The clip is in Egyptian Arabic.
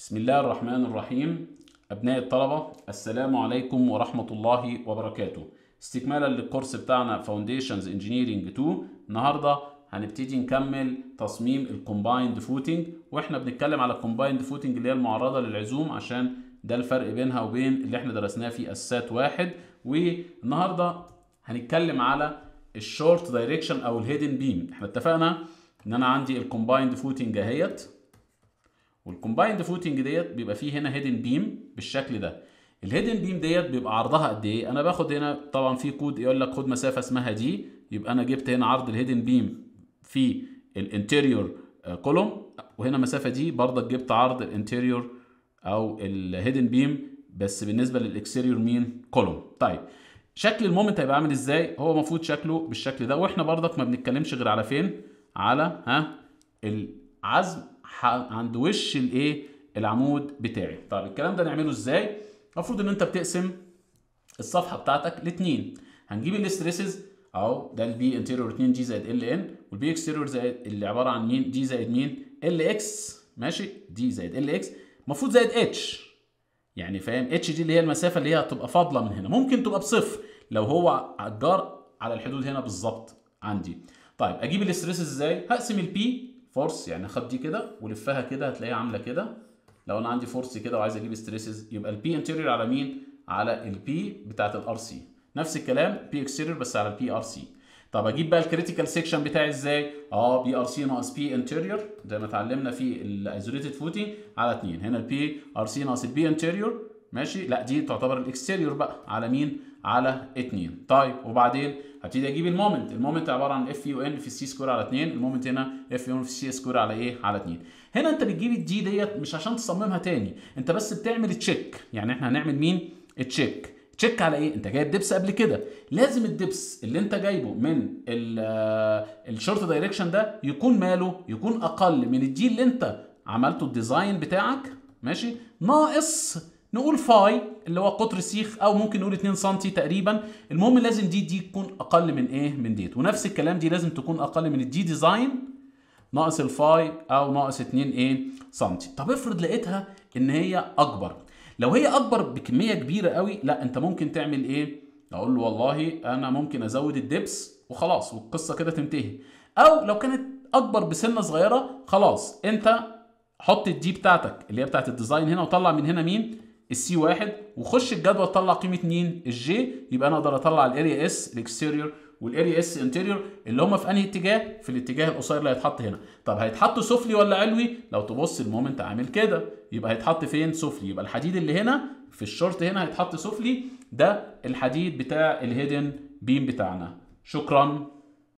بسم الله الرحمن الرحيم أبناء الطلبة السلام عليكم ورحمة الله وبركاته استكمالا للكورس بتاعنا Foundations Engineering 2 النهاردة هنبتدي نكمل تصميم الكومبايند فوتنج واحنا بنتكلم على الكومبايند فوتنج اللي هي المعرضة للعزوم عشان ده الفرق بينها وبين اللي احنا درسناه في اسات واحد والنهاردة هنتكلم على الشورت دايركشن او الهيدن بيم احنا اتفقنا ان انا عندي الكومبايند فوتنج اهيت والكومبايند فوتنج ديت بيبقى فيه هنا هيدن بيم بالشكل ده الهيدن بيم ديت بيبقى عرضها قد ايه انا باخد هنا طبعا في كود يقول لك خد مسافه اسمها دي يبقى انا جبت هنا عرض الهيدن بيم في الانتيريور كولوم وهنا مسافه دي برضك جبت عرض الانتيريور او الهيدن بيم بس بالنسبه للاكستيريور مين كولوم طيب شكل المومنت هيبقى عامل ازاي هو المفروض شكله بالشكل ده واحنا برضك ما بنتكلمش غير على فين على ها العزم عند وش الايه العمود بتاعي طيب الكلام ده نعمله ازاي المفروض ان انت بتقسم الصفحه بتاعتك لاتنين هنجيب الاستريسز اهو ده البي انتيريور 2 جي زائد ال ان والبي اكستيريور زائد اللي عباره عن مين دي زائد مين ال اكس ماشي دي زائد ال اكس المفروض زائد اتش يعني فاهم اتش دي اللي هي المسافه اللي هي هتبقى فاضله من هنا ممكن تبقى بصفر لو هو الجار على الحدود هنا بالظبط عندي طيب اجيب الاستريسز ازاي هقسم البي فورس يعني خد دي كده ولفها كده هتلاقيها عامله كده لو انا عندي فورس كده وعايز اجيب ستريسز يبقى البي انتيريور على مين على البي بتاعت الار سي نفس الكلام بي اكستيريور بس على البي ار سي طب اجيب بقى الكريتيكال سيكشن بتاعي ازاي اه بي ار سي ناقص بي انتيريور زي ما اتعلمنا في الايزوليتد فوتنج على 2 هنا البي ار سي ناقص البي انتيريور ماشي لا دي تعتبر الاكستيريور بقى على مين على 2 طيب وبعدين هبتدي اجيب المومنت المومنت عباره عن اف يو ان في السي سكوير على 2 المومنت هنا اف يو ان في السي سكوير على ايه على 2 هنا انت بتجيب الدي ديت مش عشان تصممها تاني انت بس بتعمل تشيك يعني احنا هنعمل مين تشيك تشيك على ايه انت جايب دبس قبل كده لازم الدبس اللي انت جايبه من الشورت دايركشن ده يكون ماله يكون اقل من الدي اللي انت عملته الديزاين بتاعك ماشي ناقص نقول فاي اللي هو قطر سيخ او ممكن نقول 2 سم تقريبا المهم لازم دي دي تكون اقل من ايه من ديت ونفس الكلام دي لازم تكون اقل من الدي ديزاين ناقص الفاي او ناقص 2 ايه سم طب افرض لقيتها ان هي اكبر لو هي اكبر بكميه كبيره قوي لا انت ممكن تعمل ايه اقول له والله انا ممكن ازود الدبس وخلاص والقصه كده تنتهي او لو كانت اكبر بسنه صغيره خلاص انت حط الدي بتاعتك اللي هي بتاعت الديزاين هنا وطلع من هنا مين السي واحد وخش الجدول طلع قيمه مين الجي يبقى انا اقدر اطلع الاريا اس الاكستيريور والاريا اس انتيريور اللي هم في انهي اتجاه في الاتجاه القصير اللي هيتحط هنا طب هيتحط سفلي ولا علوي لو تبص المومنت عامل كده يبقى هيتحط فين سفلي يبقى الحديد اللي هنا في الشورت هنا هيتحط سفلي ده الحديد بتاع الهيدن بيم بتاعنا شكرا